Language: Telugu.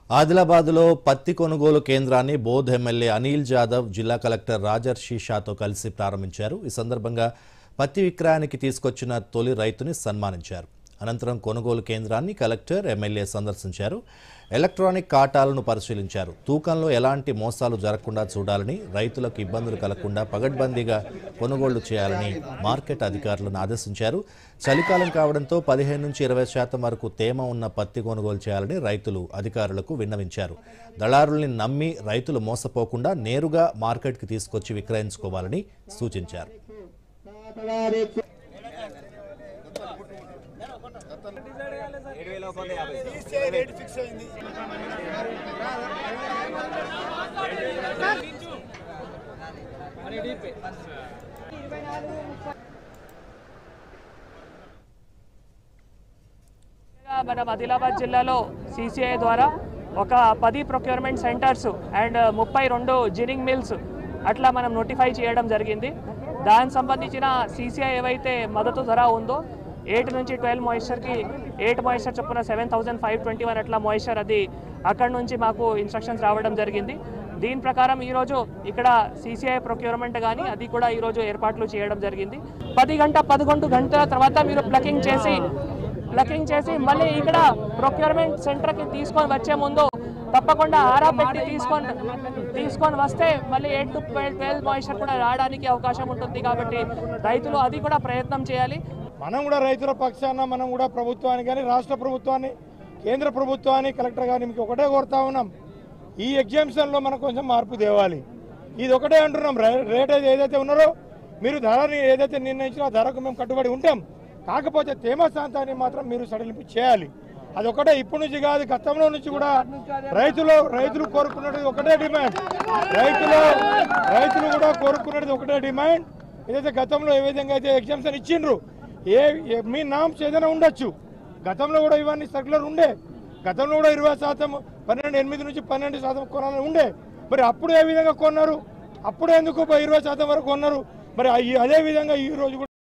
ఆదిలాబాద్లో పత్తి కొనుగోలు కేంద్రాన్ని బోధ్ ఎమ్మెల్యే అనిల్ జాదవ్ జిల్లా కలెక్టర్ రాజర్షి షాతో కలిసి ప్రారంభించారు ఈ సందర్భంగా పత్తి విక్రయానికి తీసుకొచ్చిన తొలి రైతుని సన్మానించారు అనంతరం కొనుగోలు కేంద్రాన్ని కలెక్టర్ ఎమ్మెల్యే సందర్శించారు ఎలక్ట్రానిక్ కాటాలను పరిశీలించారు తూకంలో ఎలాంటి మోసాలు జరగకుండా చూడాలని రైతులకు ఇబ్బందులు కలగకుండా పగడ్బందీగా కొనుగోళ్లు చేయాలని మార్కెట్ అధికారులను ఆదేశించారు చలికాలం కావడంతో పదిహేను నుంచి ఇరవై శాతం వరకు తేమ ఉన్న పత్తి కొనుగోలు చేయాలని రైతులు అధికారులకు విన్నవించారు దళారుల్ని నమ్మి రైతులు మోసపోకుండా నేరుగా మార్కెట్కి తీసుకొచ్చి విక్రయించుకోవాలని సూచించారు మన ఆదిలాబాద్ జిల్లాలో సీసీఐ ద్వారా ఒక పది ప్రొక్యూర్మెంట్ సెంటర్స్ అండ్ ముప్పై రెండు జినింగ్ మిల్స్ అట్లా మనం నోటిఫై చేయడం జరిగింది దానికి సంబంధించిన సీసీఐ ఏవైతే మద్దతు ధర ఉందో ఎయిట్ నుంచి ట్వెల్వ్ మాయిశ్చర్కి ఎయిట్ మాయిశ్చర్ చొప్పున seven thousand five twenty one అట్లా మాయిశ్చర్ అది అక్కడ నుంచి మాకు ఇన్స్ట్రక్షన్స్ రావడం జరిగింది దీని ప్రకారం ఈరోజు ఇక్కడ సీసీఐ ప్రొక్యూర్మెంట్ కానీ అది కూడా ఈరోజు ఏర్పాట్లు చేయడం జరిగింది పది గంట పదకొండు గంటల తర్వాత మీరు ప్లకింగ్ చేసి ప్లకింగ్ చేసి మళ్ళీ ఇక్కడ ప్రొక్యూర్మెంట్ సెంటర్కి తీసుకొని వచ్చే ముందు తప్పకుండా ఆరా పెట్టి తీసుకొని తీసుకొని వస్తే మళ్ళీ ఎయిట్ టు ట్వెల్వ్ మాయిశ్చర్ కూడా రావడానికి అవకాశం ఉంటుంది కాబట్టి రైతులు అది కూడా ప్రయత్నం చేయాలి మనం కూడా రైతుల పక్షాన మనం కూడా ప్రభుత్వాన్ని కానీ రాష్ట్ర ప్రభుత్వాన్ని కేంద్ర ప్రభుత్వాన్ని కలెక్టర్ గారిని మీకు ఒకటే కోరుతా ఉన్నాం ఈ ఎగ్జామ్షన్లో మనం కొంచెం మార్పు తేవాలి ఇది ఒకటే అంటున్నాం రే- రేట్ అయితే ఏదైతే ఉన్నారో మీరు ధరని ఏదైతే నిర్ణయించినా ఆ ధరకు మేము కట్టుబడి ఉంటాం కాకపోతే తేమ శాంతాన్ని మాత్రం మీరు సడలింపు చేయాలి అది ఒకటే ఇప్పటి నుంచి కాదు గతంలో నుంచి కూడా రైతులు రైతులు కోరుకున్నది ఒకటే డిమాండ్ రైతులు రైతులు కూడా కోరుకున్నది ఒకటే డిమాండ్ ఏదైతే గతంలో ఏ విధంగా అయితే ఎగ్జామ్షన్ ఇచ్చిండ్రు ఏ ఏ- మీ నామ్స్ ఏదైనా ఉండొచ్చు గతంలో కూడా ఇవన్నీ సర్కులర్ ఉండే గతంలో కూడా ఇరవై శాతం పన్నెండు ఎనిమిది నుంచి పన్నెండు శాతం కొనాలని ఉండే మరి అప్పుడు ఏ విధంగా కొన్నారు అప్పుడు ఎందుకు ఇరవై శాతం వరకు కొన్నారు మరి అయ్యి- అదే విధంగా ఈ రోజు కూడా